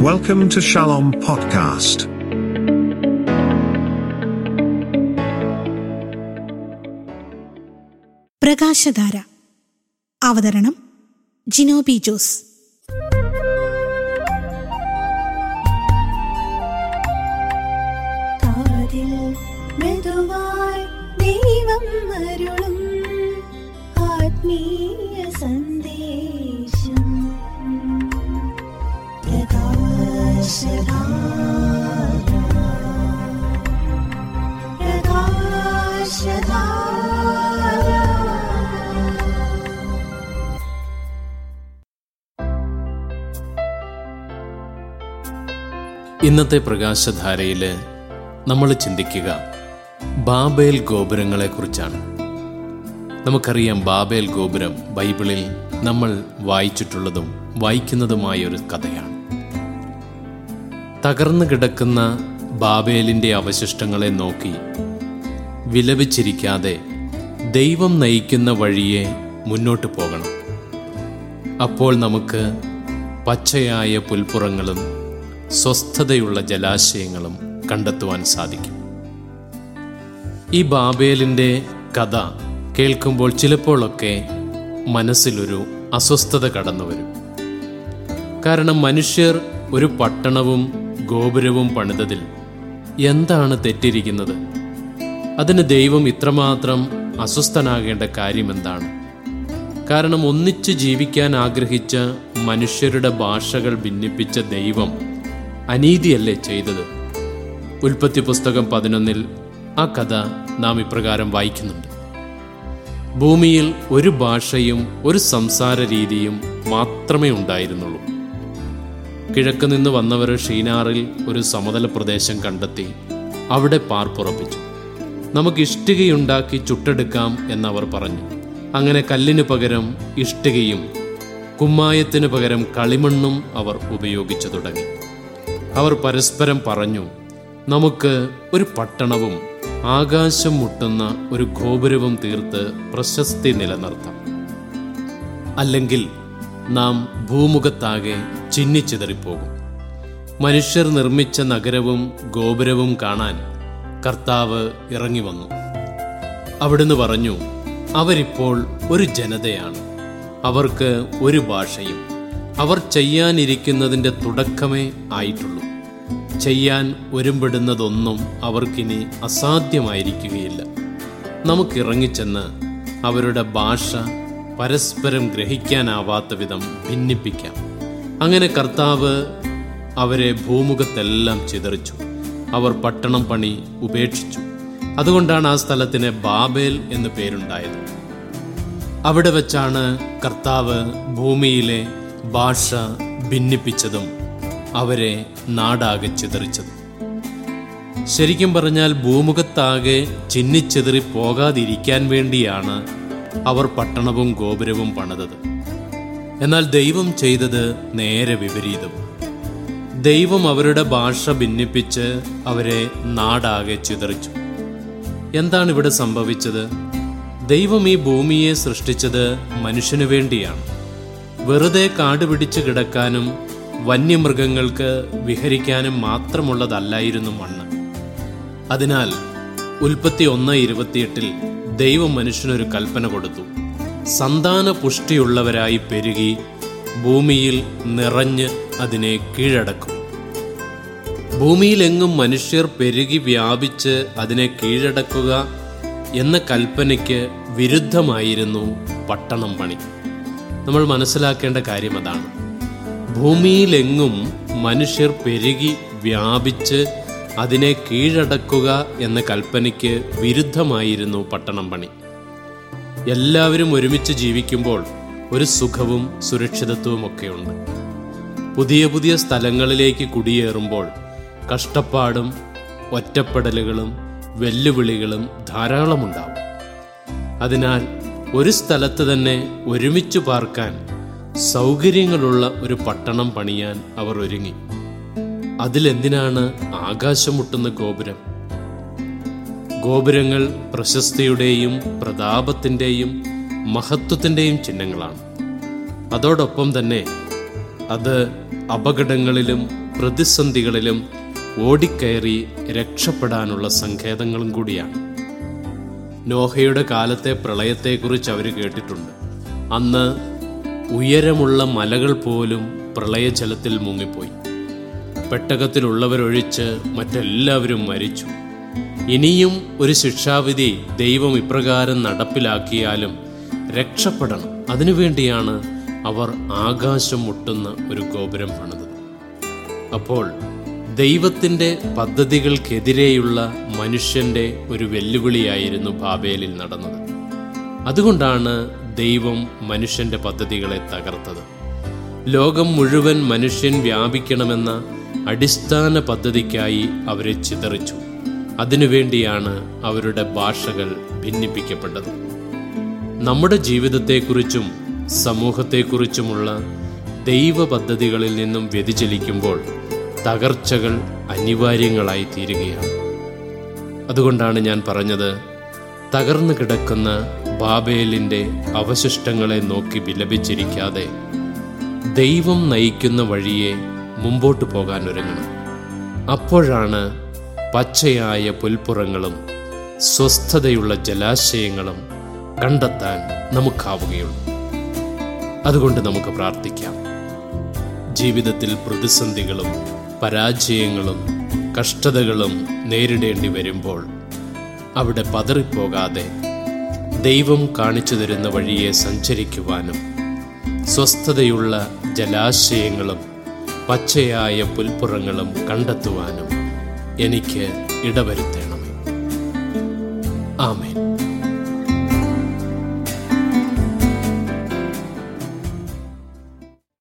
Welcome to Shalom Podcast. പ്രകാശധാര അവതരണം ജിനോബി ജോസ് കാതിൽ മൃദുവായി ദൈവം അരുളും ആത്മീയ സന്ദേശം പ്രകാശധാര പ്രകാശധാര ഇന്നത്തെ പ്രകാശധാരയിൽ നമ്മൾ ചിന്തിക്കുക ബാബേൽ ഗോപുരങ്ങളെക്കുറിച്ചാണ് നമുക്കറിയാം ബാബേൽ ഗോപുരം ബൈബിളിൽ നമ്മൾ വായിച്ചിട്ടുള്ളതും വായിക്കുന്നതുമായ ഒരു കഥയാണ് തകർന്നു കിടക്കുന്ന ബാബേലിൻ്റെ അവശിഷ്ടങ്ങളെ നോക്കി വിലപിച്ചിരിക്കാതെ ദൈവം നയിക്കുന്ന വഴിയെ മുന്നോട്ട് പോകണം അപ്പോൾ നമുക്ക് പച്ചയായ പുൽപ്പുറങ്ങളും സ്വസ്ഥതയുള്ള ജലാശയങ്ങളും കണ്ടെത്തുവാൻ സാധിക്കും ഈ ബാബേലിൻ്റെ കഥ കേൾക്കുമ്പോൾ ചിലപ്പോഴൊക്കെ മനസ്സിലൊരു അസ്വസ്ഥത കടന്നു വരും കാരണം മനുഷ്യർ ഒരു പട്ടണവും ഗോപുരവും പണിതതിൽ എന്താണ് തെറ്റിരിക്കുന്നത് അതിന് ദൈവം ഇത്രമാത്രം അസ്വസ്ഥനാകേണ്ട കാര്യം എന്താണ് കാരണം ഒന്നിച്ചു ജീവിക്കാൻ ആഗ്രഹിച്ച മനുഷ്യരുടെ ഭാഷകൾ ഭിന്നിപ്പിച്ച ദൈവം അനീതിയല്ലേ ചെയ്തത് ഉൽപ്പത്തി പുസ്തകം പതിനൊന്നിൽ ആ കഥ നാം ഇപ്രകാരം വായിക്കുന്നുണ്ട് ഭൂമിയിൽ ഒരു ഭാഷയും ഒരു സംസാര രീതിയും മാത്രമേ ഉണ്ടായിരുന്നുള്ളൂ കിഴക്ക് നിന്ന് വന്നവർ ഷീനാറിൽ ഒരു സമതല പ്രദേശം കണ്ടെത്തി അവിടെ പാർപ്പുറപ്പിച്ചു നമുക്ക് ഇഷ്ടികയുണ്ടാക്കി ചുട്ടെടുക്കാം എന്നവർ പറഞ്ഞു അങ്ങനെ കല്ലിനു പകരം ഇഷ്ടികയും കുമ്മായത്തിനു പകരം കളിമണ്ണും അവർ ഉപയോഗിച്ചു തുടങ്ങി അവർ പരസ്പരം പറഞ്ഞു നമുക്ക് ഒരു പട്ടണവും ആകാശം മുട്ടുന്ന ഒരു ഗോപുരവും തീർത്ത് പ്രശസ്തി നിലനിർത്താം അല്ലെങ്കിൽ നാം ഭൂമുഖത്താകെ ചിന്നിച്ചിതറിപ്പോകും മനുഷ്യർ നിർമ്മിച്ച നഗരവും ഗോപുരവും കാണാൻ കർത്താവ് ഇറങ്ങി വന്നു അവിടുന്ന് പറഞ്ഞു അവരിപ്പോൾ ഒരു ജനതയാണ് അവർക്ക് ഒരു ഭാഷയും അവർ ചെയ്യാനിരിക്കുന്നതിൻ്റെ തുടക്കമേ ആയിട്ടുള്ളൂ ചെയ്യാൻ ഒരുമ്പെടുന്നതൊന്നും അവർക്കിനി അസാധ്യമായിരിക്കുകയില്ല നമുക്കിറങ്ങിച്ചെന്ന് അവരുടെ ഭാഷ പരസ്പരം ഗ്രഹിക്കാനാവാത്ത വിധം ഭിന്നിപ്പിക്കാം അങ്ങനെ കർത്താവ് അവരെ ഭൂമുഖത്തെല്ലാം ചിതറിച്ചു അവർ പട്ടണം പണി ഉപേക്ഷിച്ചു അതുകൊണ്ടാണ് ആ സ്ഥലത്തിന് ബാബേൽ എന്ന് പേരുണ്ടായത് അവിടെ വെച്ചാണ് കർത്താവ് ഭൂമിയിലെ ഭാഷ ഭിന്നിപ്പിച്ചതും അവരെ നാടാകെ ചിതറിച്ചതും ശരിക്കും പറഞ്ഞാൽ ഭൂമുഖത്താകെ ചിന്നിച്ചിതറി പോകാതിരിക്കാൻ വേണ്ടിയാണ് അവർ പട്ടണവും ഗോപുരവും പണിതത് എന്നാൽ ദൈവം ചെയ്തത് നേരെ വിപരീതം ദൈവം അവരുടെ ഭാഷ ഭിന്നിപ്പിച്ച് അവരെ നാടാകെ ചിതറിച്ചു എന്താണ് ഇവിടെ സംഭവിച്ചത് ദൈവം ഈ ഭൂമിയെ സൃഷ്ടിച്ചത് മനുഷ്യനു വേണ്ടിയാണ് വെറുതെ കാട് പിടിച്ച് കിടക്കാനും വന്യമൃഗങ്ങൾക്ക് വിഹരിക്കാനും മാത്രമുള്ളതല്ലായിരുന്നു മണ്ണ് അതിനാൽ ഉൽപ്പത്തി ഒന്ന് ഇരുപത്തിയെട്ടിൽ ദൈവം മനുഷ്യനൊരു കൽപ്പന കൊടുത്തു സന്താന പുഷ്ടിയുള്ളവരായി പെരുകി ഭൂമിയിൽ നിറഞ്ഞ് അതിനെ കീഴടക്കും ഭൂമിയിലെങ്ങും മനുഷ്യർ പെരുകി വ്യാപിച്ച് അതിനെ കീഴടക്കുക എന്ന കൽപ്പനയ്ക്ക് വിരുദ്ധമായിരുന്നു പട്ടണം പണി നമ്മൾ മനസ്സിലാക്കേണ്ട കാര്യം അതാണ് ഭൂമിയിലെങ്ങും മനുഷ്യർ പെരുകി വ്യാപിച്ച് അതിനെ കീഴടക്കുക എന്ന കൽപ്പനയ്ക്ക് വിരുദ്ധമായിരുന്നു പട്ടണം പണി എല്ലാവരും ഒരുമിച്ച് ജീവിക്കുമ്പോൾ ഒരു സുഖവും സുരക്ഷിതത്വവും ഒക്കെയുണ്ട് പുതിയ പുതിയ സ്ഥലങ്ങളിലേക്ക് കുടിയേറുമ്പോൾ കഷ്ടപ്പാടും ഒറ്റപ്പെടലുകളും വെല്ലുവിളികളും ധാരാളമുണ്ടാവും അതിനാൽ ഒരു സ്ഥലത്ത് തന്നെ ഒരുമിച്ച് പാർക്കാൻ സൗകര്യങ്ങളുള്ള ഒരു പട്ടണം പണിയാൻ അവർ ഒരുങ്ങി അതിലെന്തിനാണ് ആകാശം മുട്ടുന്ന ഗോപുരം ഗോപുരങ്ങൾ പ്രശസ്തിയുടെയും പ്രതാപത്തിൻ്റെയും മഹത്വത്തിൻ്റെയും ചിഹ്നങ്ങളാണ് അതോടൊപ്പം തന്നെ അത് അപകടങ്ങളിലും പ്രതിസന്ധികളിലും ഓടിക്കയറി രക്ഷപ്പെടാനുള്ള സങ്കേതങ്ങളും കൂടിയാണ് നോഹയുടെ കാലത്തെ പ്രളയത്തെക്കുറിച്ച് അവർ കേട്ടിട്ടുണ്ട് അന്ന് ഉയരമുള്ള മലകൾ പോലും പ്രളയജലത്തിൽ മുങ്ങിപ്പോയി പെട്ടകത്തിലുള്ളവരൊഴിച്ച് മറ്റെല്ലാവരും മരിച്ചു ഇനിയും ഒരു ശിക്ഷാവിധി ദൈവം ഇപ്രകാരം നടപ്പിലാക്കിയാലും രക്ഷപ്പെടണം അതിനുവേണ്ടിയാണ് അവർ ആകാശം മുട്ടുന്ന ഒരു ഗോപുരം പണിതത് അപ്പോൾ ദൈവത്തിൻ്റെ പദ്ധതികൾക്കെതിരെയുള്ള മനുഷ്യൻ്റെ ഒരു വെല്ലുവിളിയായിരുന്നു ബാബേലിൽ നടന്നത് അതുകൊണ്ടാണ് ദൈവം മനുഷ്യൻ്റെ പദ്ധതികളെ തകർത്തത് ലോകം മുഴുവൻ മനുഷ്യൻ വ്യാപിക്കണമെന്ന അടിസ്ഥാന പദ്ധതിക്കായി അവരെ ചിതറിച്ചു അതിനുവേണ്ടിയാണ് അവരുടെ ഭാഷകൾ ഭിന്നിപ്പിക്കപ്പെട്ടത് നമ്മുടെ ജീവിതത്തെക്കുറിച്ചും സമൂഹത്തെക്കുറിച്ചുമുള്ള ദൈവ പദ്ധതികളിൽ നിന്നും വ്യതിചലിക്കുമ്പോൾ തകർച്ചകൾ അനിവാര്യങ്ങളായി തീരുകയാണ് അതുകൊണ്ടാണ് ഞാൻ പറഞ്ഞത് തകർന്നു കിടക്കുന്ന ബാബേലിൻ്റെ അവശിഷ്ടങ്ങളെ നോക്കി വിലപിച്ചിരിക്കാതെ ദൈവം നയിക്കുന്ന വഴിയെ മുമ്പോട്ട് പോകാൻ ഒരുങ്ങണം അപ്പോഴാണ് പച്ചയായ പുൽപ്പുറങ്ങളും സ്വസ്ഥതയുള്ള ജലാശയങ്ങളും കണ്ടെത്താൻ നമുക്കാവുകയുള്ളൂ അതുകൊണ്ട് നമുക്ക് പ്രാർത്ഥിക്കാം ജീവിതത്തിൽ പ്രതിസന്ധികളും പരാജയങ്ങളും കഷ്ടതകളും നേരിടേണ്ടി വരുമ്പോൾ അവിടെ പതറിപ്പോകാതെ ദൈവം കാണിച്ചു തരുന്ന വഴിയെ സഞ്ചരിക്കുവാനും സ്വസ്ഥതയുള്ള ജലാശയങ്ങളും പച്ചയായ പുൽപ്പുറങ്ങളും കണ്ടെത്തുവാനും എനിക്ക് ഇടവരുത്തണമേ ആമേൻ